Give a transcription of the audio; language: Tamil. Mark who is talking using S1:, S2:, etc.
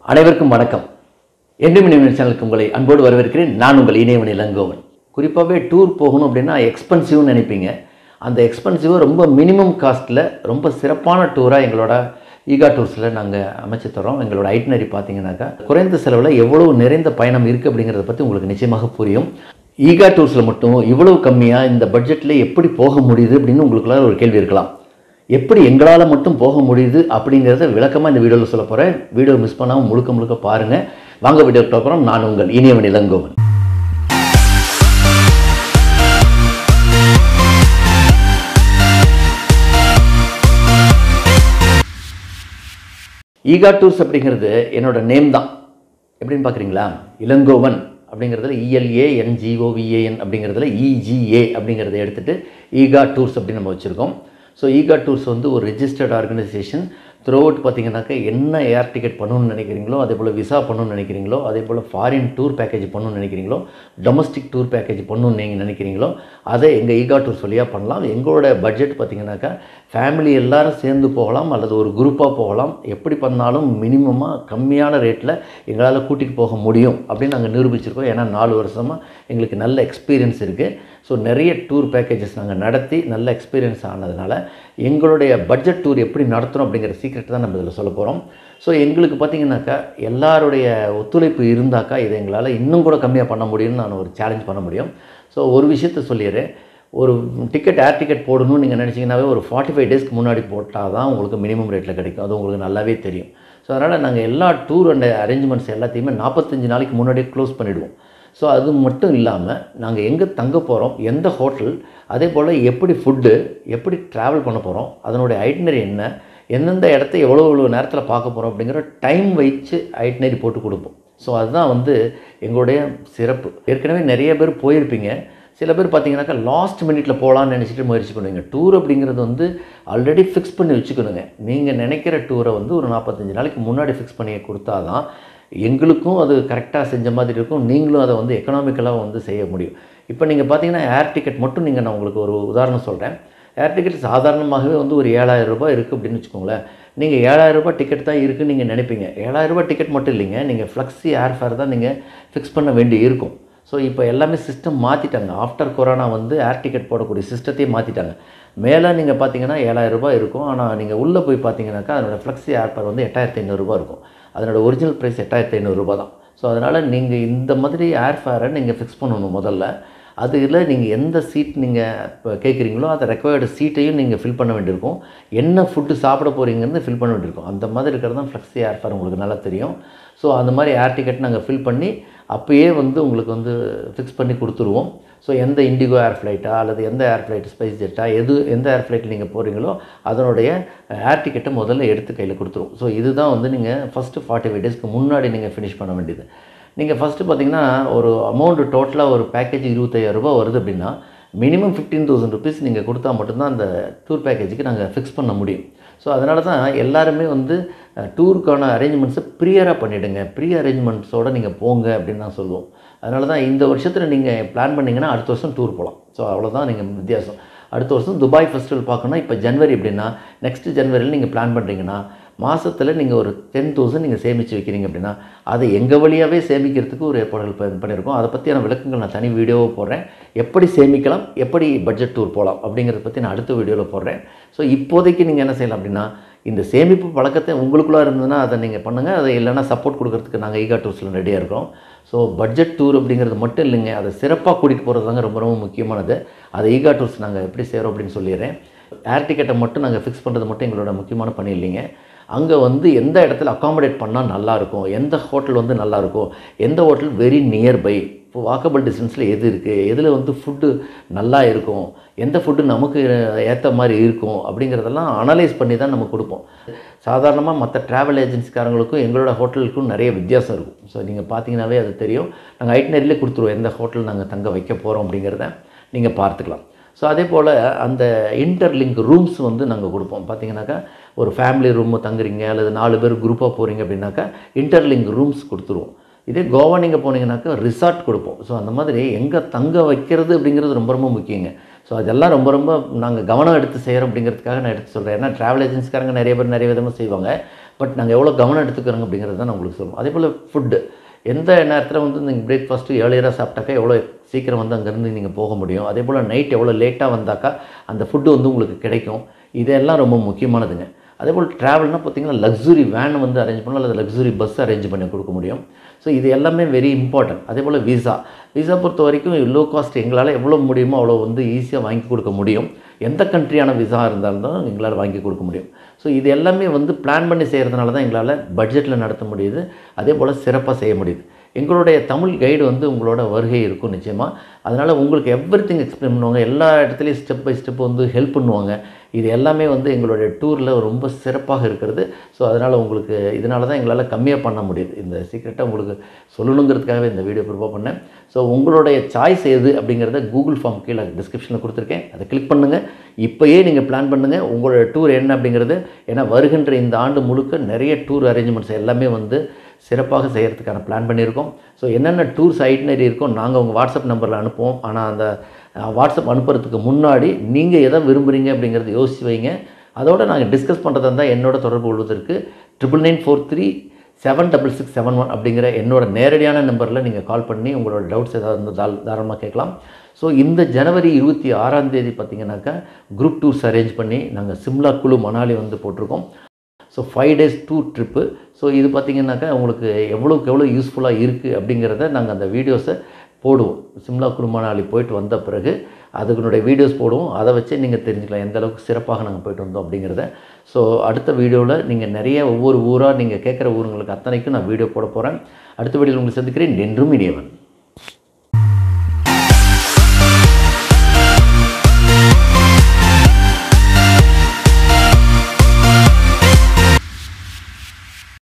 S1: அனைவருக்கும் வணக்கம் என்றும் இணைவன் சேனலுக்கு உங்களை அன்போடு வரவேற்கிறேன் நான் உங்கள் இணைவன் இளங்கோவன் குறிப்பாகவே டூர் போகணும் அப்படின்னா எக்ஸ்பென்சிவ்னு நினைப்பீங்க அந்த எக்ஸ்பென்சிவாக ரொம்ப மினிமம் காஸ்ட்டில் ரொம்ப சிறப்பான டூராக எங்களோட ஈகா டூர்ஸில் நாங்கள் அமைச்சு தரோம் எங்களோட ஐட்னரி பார்த்தீங்கன்னாக்கா குறைந்த செலவில் எவ்வளவு நிறைந்த பயணம் இருக்குது அப்படிங்கிறத பற்றி உங்களுக்கு நிச்சயமாக புரியும் ஈகா டூர்ஸில் மட்டும் இவ்வளவு கம்மியாக இந்த பட்ஜெட்டில் எப்படி போக முடியுது அப்படின்னு உங்களுக்குள்ள ஒரு கேள்வி இருக்கலாம் எப்படி எங்களால் மட்டும் போக முடியுது அப்படிங்கிறத விளக்கமாக இந்த வீடியோவில் சொல்ல போகிறேன் வீடியோ மிஸ் பண்ணாமல் முழுக்க முழுக்க பாருங்கள் வாங்க வீடியோ பார்க்குறோம் நான் உங்கள் இனியவன் இளங்கோவன் ஈகா டூர்ஸ் அப்படிங்கிறது என்னோட நேம் தான் எப்படின்னு பார்க்குறீங்களா இளங்கோவன் அப்படிங்கிறதுல இஎல்ஏ என்ஜிஓவிஏஎன் அப்படிங்கிறதுல இஜிஏ அப்படிங்கிறத எடுத்துகிட்டு ஈகா டூர்ஸ் அப்படின்னு நம்ம வச்சுருக்கோம் ஸோ ஈகா டூர்ஸ் வந்து ஒரு ரெஜிஸ்டர்ட் ஆர்கனைசேஷன் த்ரூ அவுட் பார்த்தீங்கன்னாக்கா என்ன ஏர் டிக்கெட் பண்ணணும்னு நினைக்கிறீங்களோ அதே போல் விசா பண்ணணும்னு நினைக்கிறீங்களோ அதே போல் ஃபாரின் டூர் பேக்கேஜ் பண்ணணும்னு நினைக்கிறீங்களோ டொமஸ்டிக் டூர் பேக்கேஜ் பண்ணணும்னு நீங்கள் நினைக்கிறீங்களோ அதை எங்கள் ஈகா டூர்ஸ் வழியாக பண்ணலாம் எங்களோட பட்ஜெட் பார்த்தீங்கன்னாக்கா ஃபேமிலி எல்லாரும் சேர்ந்து போகலாம் அல்லது ஒரு குரூப்பாக போகலாம் எப்படி பண்ணாலும் மினிமமாக கம்மியான ரேட்டில் எங்களால் கூட்டிகிட்டு போக முடியும் அப்படின்னு நாங்கள் நிரூபிச்சிருக்கோம் ஏன்னா நாலு வருஷமாக எங்களுக்கு நல்ல எக்ஸ்பீரியன்ஸ் இருக்குது ஸோ நிறைய டூர் பேக்கேஜஸ் நாங்கள் நடத்தி நல்ல எக்ஸ்பீரியன்ஸ் ஆனதுனால எங்களுடைய பட்ஜெட் டூர் எப்படி நடத்துகிறோம் அப்படிங்கிற சீக்ரெட் தான் நம்ம இதில் சொல்ல போகிறோம் ஸோ எங்களுக்கு பார்த்தீங்கன்னாக்கா எல்லாருடைய ஒத்துழைப்பு இருந்தாக்கா இதை எங்களால் இன்னும் கூட கம்மியாக பண்ண முடியும்னு நான் ஒரு சேலஞ்ச் பண்ண முடியும் ஸோ ஒரு விஷயத்த சொல்லிடுறேன் ஒரு டிக்கெட் ஏர் டிக்கெட் போடணும்னு நீங்கள் நினச்சிங்கனாவே ஒரு ஃபார்ட்டி ஃபைவ் டேஸ்க்கு முன்னாடி போட்டால் தான் உங்களுக்கு மினிமம் ரேட்டில் கிடைக்கும் அது உங்களுக்கு நல்லாவே தெரியும் ஸோ அதனால் நாங்கள் எல்லா டூர் அண்ட் அரேஞ்ச்மெண்ட்ஸ் எல்லாத்தையுமே நாற்பத்தஞ்சு நாளைக்கு முன்னாடியே க்ளோஸ் பண்ணிவிடுவோம் ஸோ அது மட்டும் இல்லாமல் நாங்கள் எங்கே தங்க போகிறோம் எந்த ஹோட்டல் அதே போல் எப்படி ஃபுட்டு எப்படி ட்ராவல் பண்ண போகிறோம் அதனுடைய ஐட்னரி என்ன எந்தெந்த இடத்த எவ்வளோ எவ்வளோ நேரத்தில் பார்க்க போகிறோம் அப்படிங்கிற டைம் வச்சு ஐட்னரி போட்டு கொடுப்போம் ஸோ அதுதான் வந்து எங்களுடைய சிறப்பு ஏற்கனவே நிறைய பேர் போயிருப்பீங்க சில பேர் பார்த்தீங்கன்னாக்கா லாஸ்ட் மினிட்ல போகலான்னு நினச்சிட்டு முயற்சி பண்ணுவீங்க டூர் அப்படிங்கிறது வந்து ஆல்ரெடி ஃபிக்ஸ் பண்ணி வச்சுக்கணுங்க நீங்கள் நினைக்கிற டூரை வந்து ஒரு நாற்பத்தஞ்சு நாளைக்கு முன்னாடி ஃபிக்ஸ் பண்ணி கொடுத்தா தான் எங்களுக்கும் அது கரெக்டாக செஞ்ச மாதிரி இருக்கும் நீங்களும் அதை வந்து எக்கனாமிக்கலாக வந்து செய்ய முடியும் இப்போ நீங்கள் பார்த்தீங்கன்னா ஏர் டிக்கெட் மட்டும் நீங்கள் நான் உங்களுக்கு ஒரு உதாரணம் சொல்கிறேன் ஏர் டிக்கெட் சாதாரணமாகவே வந்து ஒரு ஏழாயிரம் ரூபாய் இருக்குது அப்படின்னு வச்சுக்கோங்களேன் நீங்கள் ஏழாயிரம் ரூபாய் டிக்கெட் தான் இருக்குன்னு நீங்கள் நினைப்பீங்க ஏழாயிரம் ரூபாய் டிக்கெட் மட்டும் இல்லைங்க நீங்கள் ஃப்ளெக்ஸி ஏர் ஃபேர் தான் நீங்கள் ஃபிக்ஸ் பண்ண வேண்டி இருக்கும் ஸோ இப்போ எல்லாமே சிஸ்டம் மாற்றிட்டாங்க ஆஃப்டர் கொரோனா வந்து ஏர் டிக்கெட் போடக்கூடிய சிஸ்டத்தையே மாற்றிட்டாங்க மேலே நீங்கள் பார்த்தீங்கன்னா ஏழாயிரம் ரூபாய் இருக்கும் ஆனால் நீங்கள் உள்ளே போய் பார்த்தீங்கன்னாக்கா அதனோட ஃப்ளெக்ஸி ஏர் ஃபேர் வந்து எட்டாயிரத்தி ஐநூறுரூபா இருக்கும் அதனோட ஒரிஜினல் ப்ரைஸ் எட்டாயிரத்தி ஐநூறுரூபா தான் ஸோ அதனால் நீங்கள் இந்த மாதிரி ஏர் ஃபேரை நீங்கள் ஃபிக்ஸ் பண்ணணும் முதல்ல அதில் நீங்கள் எந்த சீட் நீங்கள் இப்போ கேட்குறீங்களோ அந்த ரெக்வயர்டு சீட்டையும் நீங்கள் ஃபில் பண்ண வேண்டியிருக்கும் என்ன ஃபுட்டு சாப்பிட போகிறீங்கிறது ஃபில் பண்ண வேண்டியிருக்கும் அந்த மாதிரி இருக்கிறது தான் ஃப்ளெக்ஸி ஏர் ஃபேர் உங்களுக்கு நல்லா தெரியும் ஸோ அந்த மாதிரி ஏர் டிக்கெட் நாங்கள் ஃபில் பண்ணி அப்போயே வந்து உங்களுக்கு வந்து ஃபிக்ஸ் பண்ணி கொடுத்துருவோம் ஸோ எந்த இண்டிகோ ஏர் ஃப்ளைட்டா அல்லது எந்த ஏர் ஃப்ளைட் ஸ்பைஸ் ஜெட்டா எது எந்த ஏர் ஃப்ளைட்டில் நீங்கள் போகிறீங்களோ அதனுடைய ஏர் டிக்கெட்டை முதல்ல எடுத்து கையில் கொடுத்துருவோம் ஸோ இதுதான் வந்து நீங்கள் ஃபஸ்ட்டு ஃபார்ட்டி ஃபைவ் டேஸ்க்கு முன்னாடி நீங்கள் ஃபினிஷ் பண்ண வேண்டியது நீங்கள் ஃபஸ்ட்டு பார்த்தீங்கன்னா ஒரு அமௌண்ட்டு டோட்டலாக ஒரு பேக்கேஜ் இருபத்தையாயிரம் ரூபாய் வருது அப்படின்னா மினிமம் ஃபிஃப்டீன் தௌசண்ட் ருபீஸ் நீங்கள் கொடுத்தா மட்டும்தான் அந்த டூர் பேக்கேஜுக்கு நாங்கள் ஃபிக்ஸ் பண்ண முடியும் ஸோ அதனால தான் எல்லாருமே வந்து டூருக்கான அரேஞ்ச்மெண்ட்ஸை ப்ரியராக பண்ணிவிடுங்க ப்ரீ அரேஞ்ச்மெண்ட்ஸோடு நீங்கள் போங்க அப்படின்னு தான் சொல்லுவோம் அதனால தான் இந்த வருஷத்தில் நீங்கள் பிளான் பண்ணிங்கன்னா அடுத்த வருஷம் டூர் போகலாம் ஸோ அவ்வளோதான் நீங்கள் வித்தியாசம் அடுத்த வருஷம் துபாய் ஃபெஸ்டிவல் பார்க்கணும் இப்போ ஜனவரி எப்படின்னா நெக்ஸ்ட் ஜனவரியில் நீங்கள் பிளான் பண்ணுறீங்கன்னா மாதத்தில் நீங்கள் ஒரு டென் தௌசண்ட் நீங்கள் சேமித்து வைக்கிறீங்க அப்படின்னா அதை எங்கள் வழியாகவே சேமிக்கிறதுக்கு ஒரு ஏற்பாடுகள் ப- பண்ணியிருக்கோம் அதை பற்றியான விளக்கங்கள் நான் தனி வீடியோவை போடுறேன் எப்படி சேமிக்கலாம் எப்படி பட்ஜெட் டூர் போகலாம் அப்படிங்கிறத பற்றி நான் அடுத்த வீடியோவில் போடுறேன் ஸோ இப்போதைக்கு நீங்கள் என்ன செய்யலாம் அப்படின்னா இந்த சேமிப்பு பழக்கத்தை உங்களுக்குள்ளே இருந்ததுன்னா அதை நீங்கள் பண்ணுங்கள் அதை இல்லைன்னா சப்போர்ட் கொடுக்கறதுக்கு நாங்கள் ஈகா டூர்ஸில் ரெடியாக இருக்கோம் ஸோ பட்ஜெட் டூர் அப்படிங்கிறது மட்டும் இல்லைங்க அதை சிறப்பாக கூட்டிகிட்டு போகிறது தாங்க ரொம்ப ரொம்ப முக்கியமானது அதை ஈகா டூர்ஸ் நாங்கள் எப்படி செய்கிறோம் அப்படின்னு சொல்லிடுறேன் ஏர் டிக்கெட்டை மட்டும் நாங்கள் ஃபிக்ஸ் பண்ணுறது மட்டும் எங்களோட முக்கியமான பணி இல்லைங்க அங்கே வந்து எந்த இடத்துல அகாமடேட் பண்ணால் நல்லாயிருக்கும் எந்த ஹோட்டல் வந்து நல்லாயிருக்கும் எந்த ஹோட்டல் வெரி நியர்பை இப்போ வாக்கபிள் டிஸ்டன்ஸில் எது இருக்குது எதில் வந்து ஃபுட்டு நல்லா இருக்கும் எந்த ஃபுட்டு நமக்கு ஏற்ற மாதிரி இருக்கும் அப்படிங்கிறதெல்லாம் அனலைஸ் பண்ணி தான் நம்ம கொடுப்போம் சாதாரணமாக மற்ற ட்ராவல் ஏஜென்சிக்காரங்களுக்கும் எங்களோட ஹோட்டலுக்கும் நிறைய வித்தியாசம் இருக்கும் ஸோ நீங்கள் பார்த்தீங்கன்னாவே அது தெரியும் நாங்கள் ஐட்னரிலே கொடுத்துருவோம் எந்த ஹோட்டல் நாங்கள் தங்க வைக்க போகிறோம் அப்படிங்கிறத நீங்கள் பார்த்துக்கலாம் ஸோ அதே போல் அந்த இன்டர்லிங்க் ரூம்ஸ் வந்து நாங்கள் கொடுப்போம் பார்த்தீங்கன்னாக்கா ஒரு ஃபேமிலி ரூம் தங்குறீங்க அல்லது நாலு பேர் குரூப்பாக போகிறீங்க அப்படின்னாக்கா இன்டர்லிங்க் ரூம்ஸ் கொடுத்துருவோம் இதே கோவா நீங்கள் போனீங்கன்னாக்கா ரிசார்ட் கொடுப்போம் ஸோ அந்த மாதிரி எங்கே தங்க வைக்கிறது அப்படிங்கிறது ரொம்ப ரொம்ப முக்கியங்க ஸோ அதெல்லாம் ரொம்ப ரொம்ப நாங்கள் கவனம் எடுத்து செய்கிறோம் அப்படிங்கிறதுக்காக நான் எடுத்து சொல்கிறேன் ஏன்னா ட்ராவல் ஏஜென்சிக்காரங்க நிறைய பேர் நிறைய விதமாக செய்வாங்க பட் நாங்கள் எவ்வளோ கவனம் எடுத்துக்கிறோங்க அப்படிங்கிறது தான் நான் உங்களுக்கு சொல்லுவோம் அதே போல் ஃபுட்டு எந்த நேரத்தில் வந்து நீங்கள் பிரேக்ஃபாஸ்ட்டு ஏழையராக சாப்பிட்டாக்கா எவ்வளோ சீக்கிரம் வந்து அங்கேருந்து நீங்கள் போக முடியும் அதே போல் நைட் எவ்வளோ லேட்டாக வந்தாக்கா அந்த ஃபுட்டு வந்து உங்களுக்கு கிடைக்கும் இதெல்லாம் ரொம்ப முக்கியமானதுங்க அதே போல் ட்ராவல்னால் பார்த்தீங்கன்னா லக்ஸுரி வேன் வந்து அரேஞ்ச் பண்ணலாம் அல்லது லக்ஸுரி பஸ் அரேஞ்ச் பண்ணி கொடுக்க முடியும் ஸோ இது எல்லாமே வெரி இம்பார்ட்டன்ட் அதே போல் விசா விசா பொறுத்த வரைக்கும் லோ காஸ்ட் எங்களால் எவ்வளோ முடியுமோ அவ்வளோ வந்து ஈஸியாக வாங்கி கொடுக்க முடியும் எந்த கண்ட்ரியான விசா இருந்தாலும் எங்களால் வாங்கி கொடுக்க முடியும் ஸோ இது எல்லாமே வந்து பிளான் பண்ணி செய்கிறதுனால தான் எங்களால் பட்ஜெட்டில் நடத்த முடியுது அதே போல் சிறப்பாக செய்ய முடியுது எங்களுடைய தமிழ் கைடு வந்து உங்களோட வருகை இருக்கும் நிச்சயமாக அதனால் உங்களுக்கு எவ்ரி திங் எக்ஸ்பிளைன் பண்ணுவாங்க எல்லா இடத்துலையும் ஸ்டெப் பை ஸ்டெப் வந்து ஹெல்ப் பண்ணுவாங்க இது எல்லாமே வந்து எங்களுடைய டூரில் ரொம்ப சிறப்பாக இருக்கிறது ஸோ அதனால் உங்களுக்கு இதனால தான் எங்களால் கம்மியாக பண்ண முடியுது இந்த சீக்கிரட்டை உங்களுக்கு சொல்லணுங்கிறதுக்காகவே இந்த வீடியோ ப்ரிப்பேர் பண்ணேன் ஸோ உங்களுடைய சாய்ஸ் எது அப்படிங்கிறத கூகுள் ஃபார்ம் கீழே டிஸ்கிரிப்ஷனில் கொடுத்துருக்கேன் அதை கிளிக் பண்ணுங்கள் இப்போயே நீங்கள் பிளான் பண்ணுங்கள் உங்களோட டூர் என்ன அப்படிங்கிறது ஏன்னா வருகின்ற இந்த ஆண்டு முழுக்க நிறைய டூர் அரேஞ்ச்மெண்ட்ஸ் எல்லாமே வந்து சிறப்பாக செய்கிறதுக்கான பிளான் பண்ணியிருக்கோம் ஸோ என்னென்ன டூர்ஸ் ஐட்னரி இருக்கோ நாங்கள் உங்கள் வாட்ஸ்அப் நம்பரில் அனுப்புவோம் ஆனால் அந்த அஹ், வாட்ஸ்அப் அனுப்புறதுக்கு முன்னாடி நீங்கள் எதை விரும்புகிறீங்க அப்படிங்கிறத யோசிச்சு வைங்க அதோட நாங்கள் டிஸ்கஸ் பண்ணுறதா இருந்தால் என்னோட தொடர்பு கொள்வதற்கு triple nine four three seven double six seven one அப்படிங்கிற என்னோட நேரடியான நம்பரில் நீங்கள் கால் பண்ணி உங்களோட டவுட்ஸ் ஏதாவது இருந்தால் தால் தாராளமாக கேட்கலாம் ஸோ இந்த ஜனவரி இருபத்தி ஆறாம் தேதி பார்த்தீங்கன்னாக்கா குரூப் டூர்ஸ் அரேஞ்ச் பண்ணி நாங்கள் சிம்லா குழு மணாலி வந்து போட்டிருக்கோம் so five days tour trip so இது பார்த்திங்கனாக்கா உங்களுக்கு எவ்வளோக்கு எவ்வளோ யூஸ்ஃபுல்லாக இருக்குது அப்படிங்கிறத நாங்கள் அந்த வீடியோஸை போடுவோம் சிம்லா குடும்பனாளி போயிட்டு வந்த பிறகு அதுக்குனுடைய வீடியோஸ் போடுவோம் அதை வச்சு நீங்கள் தெரிஞ்சுக்கலாம் எந்த அளவுக்கு சிறப்பாக நாங்கள் போயிட்டு வந்தோம் அப்படிங்கிறத ஸோ அடுத்த வீடியோவில் நீங்கள் நிறைய ஒவ்வொரு ஊராக நீங்கள் கேட்குற ஊருங்களுக்கு அத்தனைக்கும் நான் வீடியோ போட போகிறேன் அடுத்த வீடியோவில் உங்களை சந்திக்கிறேன் என்றும் இனியவன்